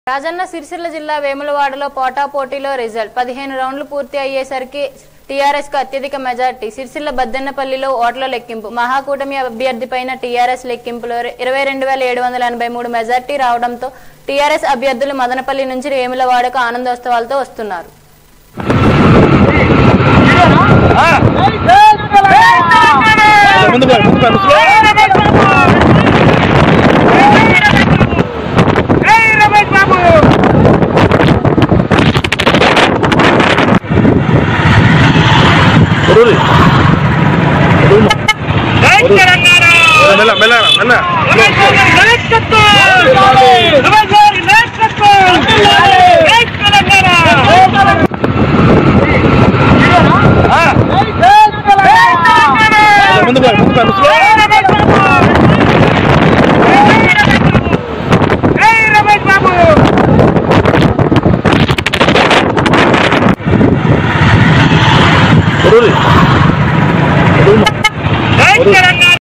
రాజన్న సిరిసిల్ల జిల్లా వేములవాడలో పోటాపోటీలో రిజల్ట్ పదిహేను రౌండ్లు పూర్తి అయ్యేసరికి టీఆర్ఎస్ కు అత్యధిక మెజార్టీ సిరిసిల్ల బద్దెన్నపల్లిలో ఓట్ల లెక్కింపు మహాకూటమి అభ్యర్థి పైన టీఆర్ఎస్ లెక్కింపులో ఇరవై రెండు వేల ఏడు వందల ఎనభై మూడు మెజార్టీ రావడంతో టీఆర్ఎస్ అభ్యర్థులు మదనపల్లి నుంచి వేములవాడకు ఆనందోత్సవాలతో వస్తున్నారు ముందు పోయి, ముందు పోయి, ముసలి. ఉరులి. ఉరులి. మెల్ల మెల్ల మెల్ల ముందు పోయి, ముందు పోయి, ముసలి. ఉరులి.